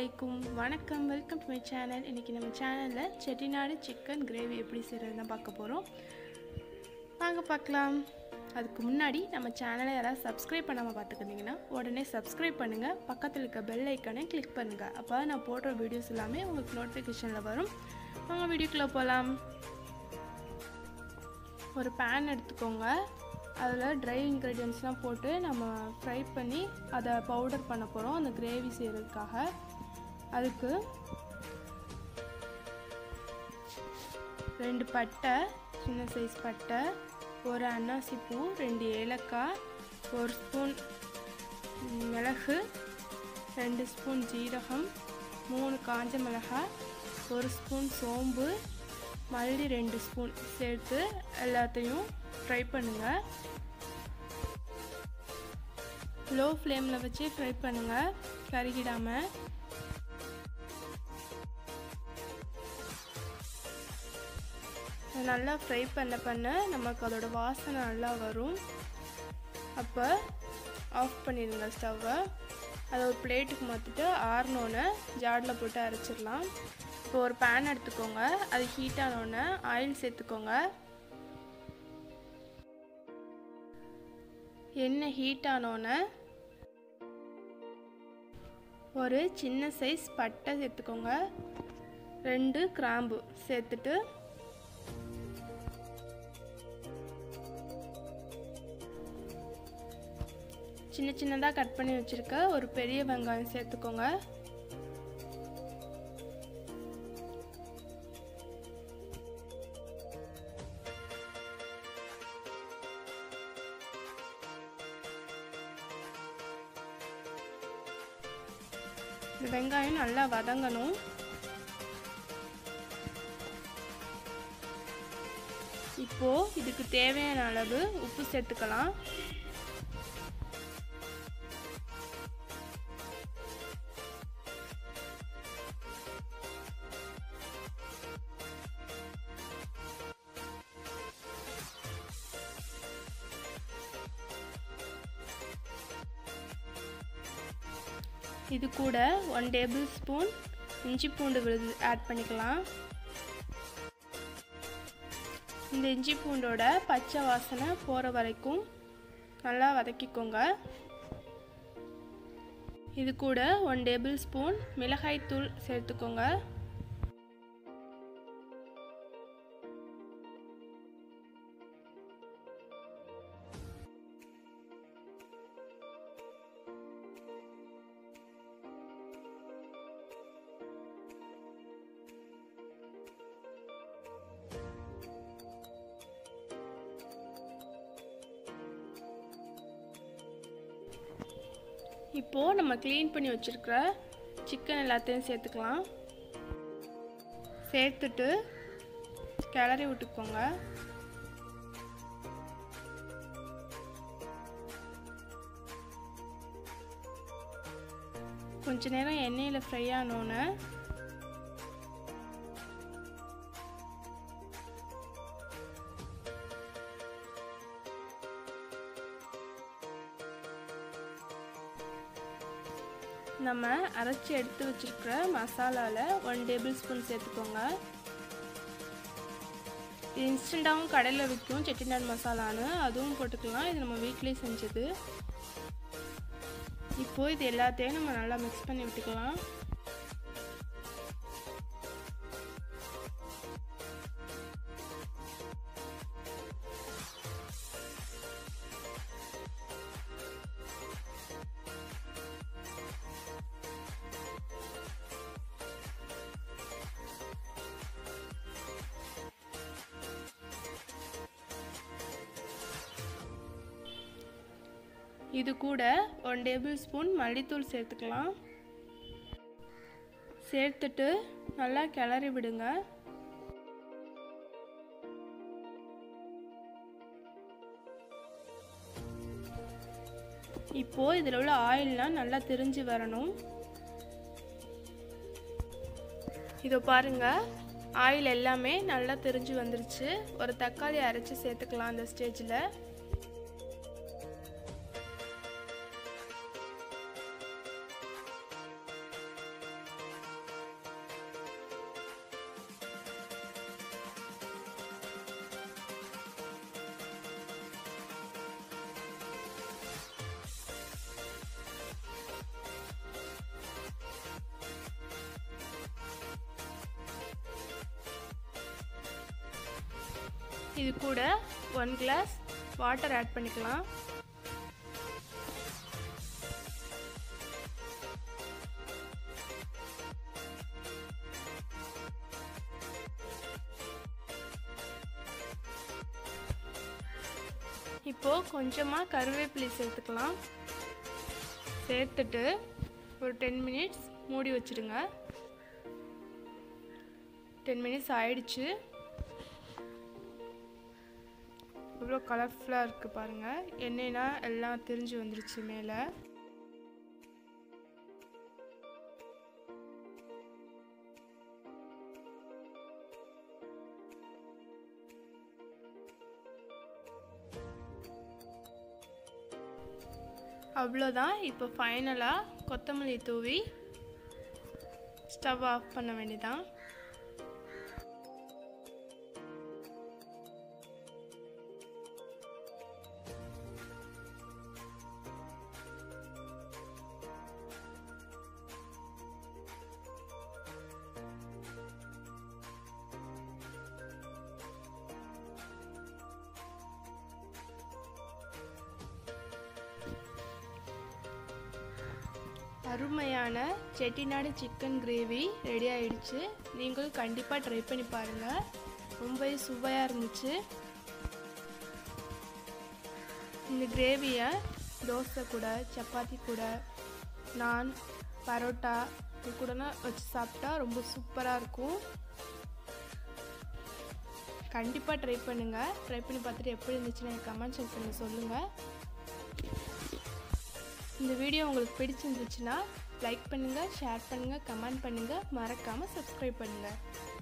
அலைக்கும் வணக்கம் welcome to my channel இன்றைக்கி நம்ம சேனலில் செட்டிநாடு சிக்கன் கிரேவி எப்படி செய்கிறது தான் பார்க்க போகிறோம் வாங்க பார்க்கலாம் அதுக்கு முன்னாடி நம்ம சேனலை யாராவது சப்ஸ்கிரைப் பண்ணாமல் பார்த்துக்கிட்டிங்கன்னா உடனே சப்ஸ்கிரைப் பண்ணுங்கள் பக்கத்தில் இருக்க பெல் ஐக்கானே கிளிக் பண்ணுங்கள் அப்போ தான் நான் போடுற வீடியோஸ் எல்லாமே உங்களுக்கு நோட்டிஃபிகேஷனில் வரும் வாங்க வீடியோக்குள்ளே போகலாம் ஒரு பேன் எடுத்துக்கோங்க அதில் ட்ரை இன்க்ரீடியன்ஸ்லாம் போட்டு நம்ம ஃப்ரை பண்ணி அதை பவுடர் பண்ண போகிறோம் அந்த கிரேவி செய்கிறதுக்காக அதுக்கு ரெண்டு பட்டை சின்ன சைஸ் பட்டை ஒரு அன்னாசி பூ ரெண்டு ஏலக்காய் ஒரு ஸ்பூன் மிளகு ரெண்டு ஸ்பூன் ஜீரகம் மூணு காஞ்ச மிளகாய் ஒரு ஸ்பூன் சோம்பு மல்லி ரெண்டு ஸ்பூன் சேர்த்து எல்லாத்தையும் ஃப்ரை பண்ணுங்கள் லோ ஃப்ளேமில் வச்சு ஃப்ரை பண்ணுங்கள் கருகிடாமல் நல்லா ஃப்ரை பண்ண பண்ண நமக்கு அதோட வாசனை நல்லா வரும் அப்போ ஆஃப் பண்ணிடுங்க ஸ்டவ்வை அதை ஒரு பிளேட்டுக்கு மாற்றிட்டு ஆறினோன்னே ஜாடில் போட்டு அரைச்சிடலாம் இப்போ ஒரு பேன் எடுத்துக்கோங்க அது ஹீட் ஆனோடனே ஆயில் சேர்த்துக்கோங்க எண்ணெய் ஹீட் ஆனோடனே ஒரு சின்ன சைஸ் பட்டை சேர்த்துக்கோங்க ரெண்டு கிராம்பு சேர்த்துட்டு சின்ன சின்னதாக கட் பண்ணி வச்சுருக்க ஒரு பெரிய வெங்காயம் சேர்த்துக்கோங்க இந்த வெங்காயம் நல்லா வதங்கணும் இப்போ இதுக்கு தேவையான அளவு உப்பு சேர்த்துக்கலாம் இது கூட ஒன் டேபிள் ஸ்பூன் இஞ்சி பூண்டு விழுது ஆட் பண்ணிக்கலாம் இந்த இஞ்சி பூண்டோட பச்சை வாசனை போகிற வரைக்கும் நல்லா வதக்கிக்கோங்க இது கூட ஒன் டேபிள் ஸ்பூன் மிளகாய் தூள் சேர்த்துக்கோங்க இப்போது நம்ம க்ளீன் பண்ணி வச்சுருக்கிற சிக்கன் எல்லாத்தையும் சேர்த்துக்கலாம் சேர்த்துட்டு கிளறி விட்டுக்கோங்க கொஞ்ச நேரம் எண்ணெயில் ஃப்ரை ஆனோன்னு நம்ம அரைச்சி எடுத்து வச்சுருக்கிற மசாலாவில் ஒன் டேபிள் ஸ்பூன் சேர்த்துக்கோங்க இது இன்ஸ்டண்ட்டாகவும் கடையில் விற்கும் செட்டிநாடு மசாலான்னு அதுவும் போட்டுக்கலாம் இது நம்ம வீட்லேயே செஞ்சது இப்போது இது எல்லாத்தையும் நம்ம நல்லா மிக்ஸ் பண்ணி விட்டுக்கலாம் இது கூட ஒன் டேபிள் ஸ்பூன் மல்லித்தூள் சேர்த்துக்கலாம் சேர்த்துட்டு நல்லா கிளறி விடுங்க இப்போ இதில் உள்ள ஆயில்லாம் நல்லா திரிஞ்சு வரணும் இதோ பாருங்க ஆயில் எல்லாமே நல்லா திரிஞ்சு வந்துருச்சு ஒரு தக்காளி அரைச்சி சேர்த்துக்கலாம் அந்த ஸ்டேஜில் இது கூட ஒன் கிளாஸ் வாட்டர் ஆட் பண்ணிக்கலாம் இப்போது கொஞ்சமாக கருவேப்பிலை சேர்த்துக்கலாம் சேர்த்துட்டு ஒரு டென் மினிட்ஸ் மூடி வச்சுடுங்க டென் மினிட்ஸ் ஆயிடுச்சு இவ்வளோ கலர்ஃபுல்லாக இருக்குது பாருங்கள் எண்ணெய்னா எல்லாம் திரிஞ்சு வந்துருச்சு மேலே அவ்வளோதான் இப்போ ஃபைனலாக கொத்தமல்லி தூவி ஸ்டவ் ஆஃப் பண்ண வேண்டியதான் அருமையான செட்டிநாடு சிக்கன் கிரேவி ரெடி ஆயிடுச்சு நீங்களும் கண்டிப்பாக ட்ரை பண்ணி பாருங்கள் ரொம்ப சுவையாக இருந்துச்சு இந்த கிரேவியை தோசை கூட சப்பாத்தி கூட நான் பரோட்டா இது கூடலாம் வச்சு சாப்பிட்டா ரொம்ப சூப்பராக இருக்கும் கண்டிப்பாக ட்ரை பண்ணுங்கள் ட்ரை பண்ணி பார்த்துட்டு எப்படி இருந்துச்சுன்னு எனக்கு கமெண்ட் செக்ஷனில் சொல்லுங்கள் இந்த வீடியோ உங்களுக்கு பிடிச்சிருந்துச்சுன்னா லைக் பண்ணுங்கள் ஷேர் பண்ணுங்கள் கமெண்ட் பண்ணுங்கள் மறக்காமல் சப்ஸ்கிரைப் பண்ணுங்கள்